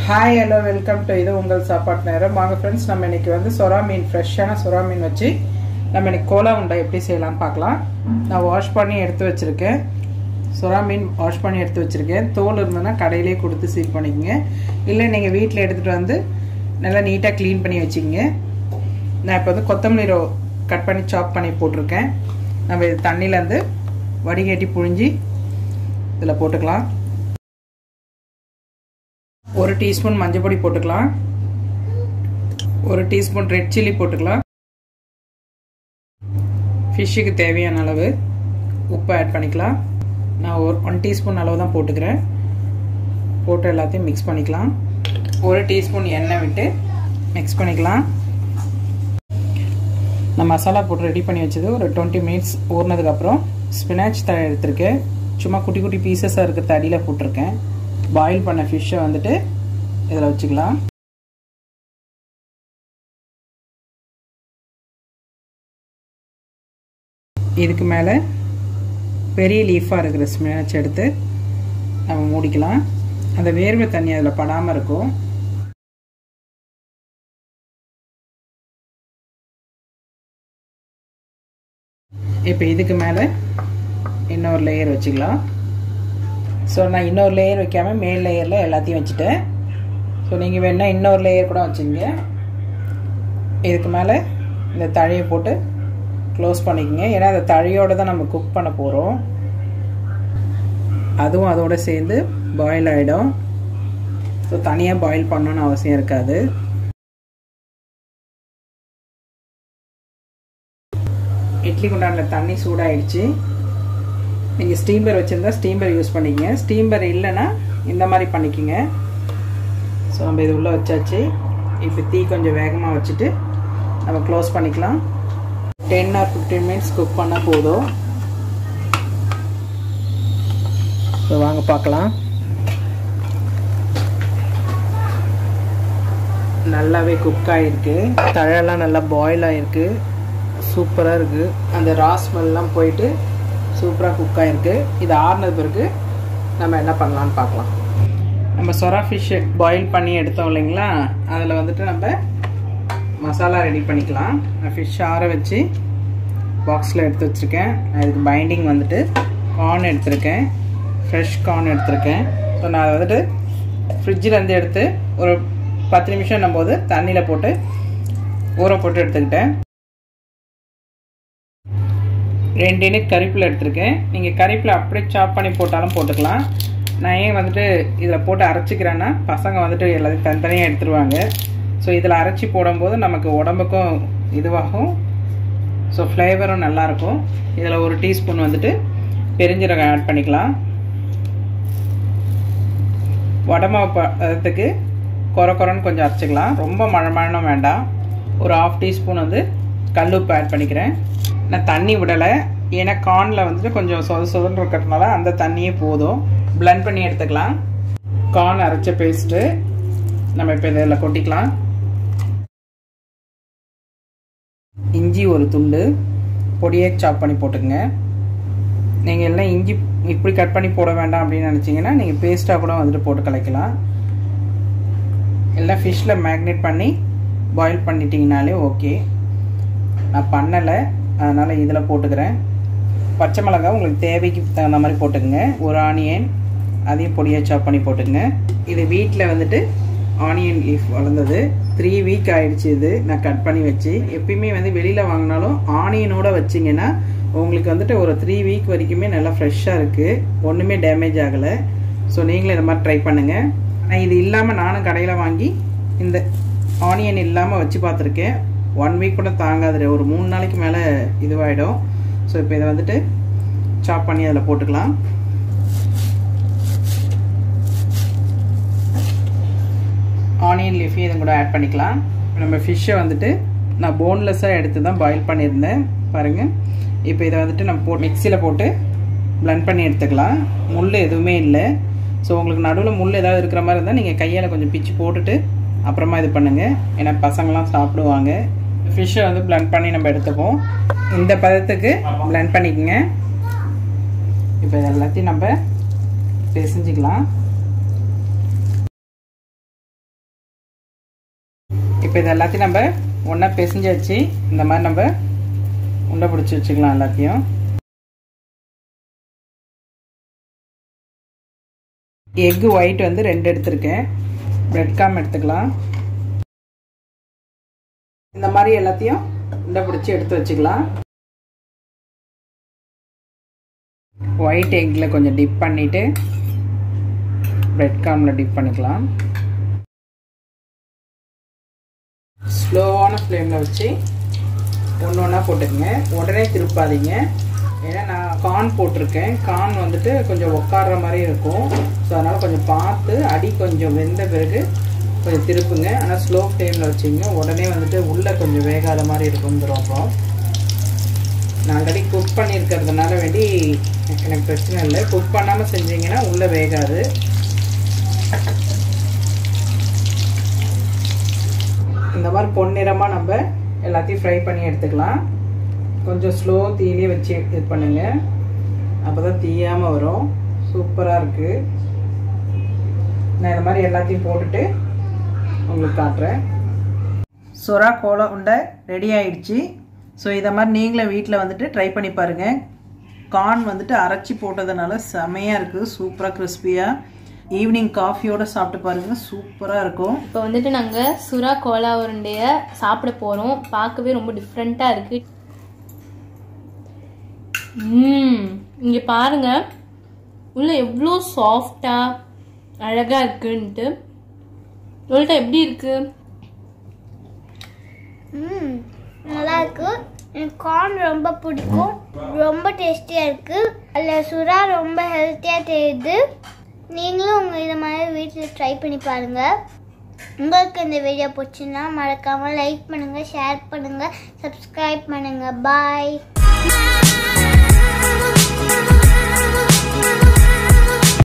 hi hello welcome to இது உங்கள் சாப்பாட்டு நேரம் வாங்க ஃப்ரெண்ட்ஸ் நம்ம இன்னைக்கு வந்து சொரா மீன் ஃப்ரெஷ்ஷான சொரா மீன் வச்சு நம்ம இன்னைக்கு கோலா உண்டை எப்படி செய்யலாம் பார்க்கலாம் நான் வாஷ் பண்ணி எடுத்து வச்சுருக்கேன் சொரா மீன் வாஷ் பண்ணி எடுத்து வச்சுருக்கேன் தோல் இருந்ததுன்னா கடையிலே கொடுத்து சீல் பண்ணிக்கோங்க இல்லை நீங்கள் வீட்டில் எடுத்துகிட்டு வந்து நல்லா நீட்டாக க்ளீன் பண்ணி வச்சுக்கோங்க நான் இப்போ வந்து கொத்தமல்லி ரோ கட் பண்ணி சாப் பண்ணி போட்டிருக்கேன் நம்ம இது தண்ணியிலேருந்து வடிகட்டி புழிஞ்சி இதில் போட்டுக்கலாம் ஒரு டீஸ்பூன் மஞ்சள் பொடி போட்டுக்கலாம் ஒரு டீஸ்பூன் ரெட் சில்லி போட்டுக்கலாம் ஃபிஷ்ஷுக்கு தேவையான அளவு உப்பு ஆட் பண்ணிக்கலாம் நான் ஒரு ஒன் டீஸ்பூன் அளவு தான் போட்டுக்கிறேன் போட்டு எல்லாத்தையும் மிக்ஸ் பண்ணிக்கலாம் ஒரு டீஸ்பூன் எண்ணெய் விட்டு மிக்ஸ் பண்ணிக்கலாம் நான் மசாலா போட்டு ரெடி பண்ணி வச்சது ஒரு டுவெண்ட்டி மினிட்ஸ் ஊறினதுக்கப்புறம் ஸ்பினாச் தழை எடுத்திருக்கேன் சும்மா குட்டி குட்டி பீசஸாக இருக்கிற தடியில் போட்டிருக்கேன் பாயில் பண்ண ஃபிஷ்ஷை வந்துட்டு இதில் வச்சுக்கலாம் இதுக்கு மேலே பெரிய லீஃபாக இருக்கிற ஸ்பினாச் எடுத்து நம்ம மூடிக்கலாம் அந்த வேர்வை தண்ணி அதில் படாமல் இருக்கும் இப்போ இதுக்கு மேலே இன்னொரு லேயர் வச்சுக்கலாம் ஸோ நான் இன்னொரு லேயர் வைக்காமல் மேல் லேயரில் எல்லாத்தையும் வச்சுட்டேன் ஸோ நீங்கள் வேணால் இன்னொரு லேயர் கூட வச்சுங்க இதுக்கு மேலே இந்த தழையை போட்டு க்ளோஸ் பண்ணிக்கோங்க ஏன்னா அந்த தழையோடு தான் நம்ம குக் பண்ண போகிறோம் அதுவும் அதோடு சேர்ந்து பாயில் ஆகிடும் ஸோ தனியாக பாயில் பண்ணணும்னு அவசியம் இருக்காது இட்லி குண்டானில் தண்ணி சூடாயிடுச்சு நீங்கள் ஸ்டீம்பர் வச்சுருந்தா ஸ்டீம்பர் யூஸ் பண்ணிக்கங்க ஸ்டீம்பர் இல்லைன்னா இந்த மாதிரி பண்ணிக்கோங்க ஸோ நம்ம இது உள்ளே வச்சாச்சு இப்போ தீ கொஞ்சம் வேகமாக வச்சுட்டு நம்ம க்ளோஸ் பண்ணிக்கலாம் ten or fifteen minutes cook பண்ணால் போதும் ஸோ வாங்க பார்க்கலாம் நல்லாவே குக் ஆகிருக்கு தழையெல்லாம் நல்லா பாயில் ஆகிருக்கு சூப்பராக இருக்குது அந்த ரா ஸ்மெல்லாம் போயிட்டு சூப்பராக குக் ஆகிருக்கு இது ஆறுனது பிறகு நம்ம என்ன பண்ணலான்னு பார்க்கலாம் நம்ம சொரா ஃபிஷ்ஷு பாயில் பண்ணி எடுத்தோம் இல்லைங்களா அதில் வந்துட்டு நம்ம மசாலா ரெடி பண்ணிக்கலாம் நான் ஃபிஷ் ஆற வச்சு பாக்ஸில் எடுத்து வச்சுருக்கேன் இதுக்கு பைண்டிங் வந்துட்டு கார்ன் எடுத்திருக்கேன் ஃப்ரெஷ் கார்ன் எடுத்திருக்கேன் ஸோ நான் அதை வந்துட்டு ஃப்ரிட்ஜிலேருந்து எடுத்து ஒரு பத்து நிமிஷம் போது தண்ணியில் போட்டு ஊற போட்டு எடுத்துக்கிட்டேன் ரெண்டு யூனிட் கறிப்பில் எடுத்திருக்கேன் நீங்கள் கறிப்பில் அப்படியே சாப் பண்ணி போட்டாலும் போட்டுக்கலாம் நான் ஏன் வந்துட்டு இதில் போட்டு அரைச்சிக்கிறேன்னா பசங்க வந்துட்டு எல்லாத்தையும் தனித்தனியாக எடுத்துருவாங்க ஸோ இதில் அரைச்சி போடும்போது நமக்கு உடம்புக்கும் இதுவாகும் ஸோ ஃப்ளேவரும் நல்லாயிருக்கும் இதில் ஒரு டீஸ்பூன் வந்துட்டு பெருஞ்சீரகம் ஆட் பண்ணிக்கலாம் வடமாவு பதத்துக்கு குறை குறைன்னு கொஞ்சம் அரைச்சிக்கலாம் ரொம்ப மழை மழனும் வேண்டாம் ஒரு ஆஃப் டீஸ்பூன் வந்து கல் உப்பு ஆட் பண்ணிக்கிறேன் நான் தண்ணி விடலை ஏன்னா கார்னில் வந்துட்டு கொஞ்சம் சொத சொதன்னு இருக்கிறதுனால அந்த தண்ணியே போதும் பிளெண்ட் பண்ணி எடுத்துக்கலாம் கார்ன் அரைச்ச பேஸ்ட்டு நம்ம இப்போ இதில் கொட்டிக்கலாம் இஞ்சி ஒரு துண்டு பொடியே சாப் பண்ணி போட்டுக்கங்க நீங்கள் எல்லாம் இஞ்சி இப்படி கட் பண்ணி போட வேண்டாம் அப்படின்னு நினச்சிங்கன்னா நீங்கள் பேஸ்ட்டாக கூட வந்துட்டு போட்டு கலைக்கலாம் எல்லாம் ஃபிஷ்ஷில் மேக்னேட் பண்ணி பாயில் பண்ணிட்டீங்கனாலே ஓகே நான் பண்ணலை அதனால் இதில் போட்டுக்கிறேன் பச்சை மிளகாய் உங்களுக்கு தேவைக்கு தகுந்த மாதிரி போட்டுக்கோங்க ஒரு ஆனியன் அதையும் பொடியாக சாப் பண்ணி போட்டுக்கங்க இது வீட்டில் வந்துட்டு ஆனியன் லீஃப் வளர்ந்தது த்ரீ வீக் ஆகிடுச்சு இது நான் கட் பண்ணி வச்சு எப்பயுமே வந்து வெளியில் வாங்கினாலும் ஆனியனோட வச்சிங்கன்னா உங்களுக்கு வந்துட்டு ஒரு த்ரீ வீக் வரைக்குமே நல்லா ஃப்ரெஷ்ஷாக இருக்குது ஒன்றுமே டேமேஜ் ஆகலை ஸோ நீங்களும் இந்த மாதிரி ட்ரை பண்ணுங்கள் நான் இது இல்லாமல் நானும் கடையில் வாங்கி இந்த ஆனியன் இல்லாமல் வச்சு பார்த்துருக்கேன் ஒன் வீக் கூட தாங்காது ஒரு மூணு நாளைக்கு மேலே இதுவாகிடும் ஸோ இப்போ இதை வந்துட்டு சாப் பண்ணி அதில் போட்டுக்கலாம் ஆனியன் லீஃபி இதை கூட ஆட் பண்ணிக்கலாம் நம்ம ஃபிஷ்ஷை வந்துட்டு நான் போன்லெஸ்ஸாக எடுத்து தான் பாயில் பண்ணியிருந்தேன் பாருங்கள் இப்போ இதை வந்துட்டு நம்ம போ மிக்சியில் போட்டு பிளண்ட் பண்ணி எடுத்துக்கலாம் முள் எதுவுமே இல்லை ஸோ உங்களுக்கு நடுவில் முள் ஏதாவது இருக்கிற மாதிரி இருந்தால் நீங்கள் கையால் கொஞ்சம் பிச்சு போட்டுட்டு அப்புறமா இது பண்ணுங்கள் ஏன்னா பசங்களாம் சாப்பிடுவாங்க ஃபிஷ்ஷை வந்து பிளண்ட் பண்ணி நம்ம எடுத்துப்போம் இந்த பதத்துக்கு பிளண்ட் பண்ணிக்கோங்க இப்போ இது எல்லாத்தையும் நம்ம பிசைஞ்சிக்கலாம் இப்போ இது எல்லாத்தையும் நம்ம ஒன்றா பிசைஞ்சு வச்சு இந்த மாதிரி நம்ம உண்டை பிடிச்சி வச்சுக்கலாம் எல்லாத்தையும் எக்கு ஒயிட் வந்து ரெண்டு எடுத்திருக்கேன் பிரெட் காம் எடுத்துக்கலாம் இந்த மாதிரி எல்லாத்தையும் உண்டை பிடிச்சி எடுத்து வச்சுக்கலாம் ஒயிட் எக்கில் கொஞ்சம் டிப் பண்ணிவிட்டு பிரெட் காமில் டிப் பண்ணிக்கலாம் ஸ்லோவான ஃப்ளேமில் வச்சு ஒன்று ஒன்றா போட்டுக்கங்க உடனே திருப்பாதீங்க ஏன்னா நான் கார்ன் போட்டிருக்கேன் கார்ன் வந்துட்டு கொஞ்சம் உட்கார்ற மாதிரி இருக்கும் ஸோ அதனால் கொஞ்சம் பார்த்து அடி கொஞ்சம் வெந்த பிறகு கொஞ்சம் திருப்புங்க ஆனால் ஸ்லோ ஃப்ளேமில் வச்சிங்க உடனே வந்துட்டு உள்ளே கொஞ்சம் வேகாத மாதிரி இருக்குந்துரும் அப்புறம் நான் ஆல்ரெடி குக் பண்ணியிருக்கிறதுனால வேண்டி எனக்கு பிரச்சனை இல்லை குக் பண்ணாமல் செஞ்சீங்கன்னா உள்ளே வேகாது இந்த மாதிரி பொன்னிறமாக நம்ம எல்லாத்தையும் ஃப்ரை பண்ணி எடுத்துக்கலாம் கொஞ்சம் ஸ்லோ தீயிலே வச்சு இது பண்ணுங்க அப்போ தான் தீயாமல் வரும் சூப்பராக இருக்குது நான் இந்த மாதிரி எல்லாத்தையும் போட்டுட்டு உங்களுக்கு காட்டுறேன் சொரா கோலம் உண்டை ரெடி ஆயிடுச்சு ஸோ இதை மாதிரி நீங்களே வீட்டில் வந்துட்டு ட்ரை பண்ணி பாருங்கள் கார்ன் வந்துட்டு அரைச்சி போட்டதுனால செமையாக இருக்குது சூப்பராக கிறிஸ்பியாக ஈவினிங் காஃபியோடு சாப்பிட்டு பாருங்கள் சூப்பராக இருக்கும் இப்போ வந்துட்டு நாங்கள் சுறா கோலா உருண்டைய சாப்பிட போகிறோம் பார்க்கவே ரொம்ப டிஃப்ரெண்ட்டாக இருக்கு ம் இங்கே பாருங்க உள்ள எவ்வளோ சாஃப்டாக அழகாக இருக்குன்ட்டு உங்கள்கிட்ட எப்படி இருக்கு ம் நல்லா இருக்கு எனக்கு கார்ன் ரொம்ப பிடிக்கும் ரொம்ப டேஸ்டியாக இருக்கு அதில் சுறா ரொம்ப ஹெல்த்தியாக தெரியுது நீங்களும் உங்கள் இதை மாதிரி வீட்டில் ட்ரை பண்ணி பாருங்கள் உங்களுக்கு இந்த வீடியோ பிடிச்சுன்னா மறக்காமல் லைக் பண்ணுங்கள் ஷேர் பண்ணுங்கள் சப்ஸ்கிரைப் பண்ணுங்கள் பாய்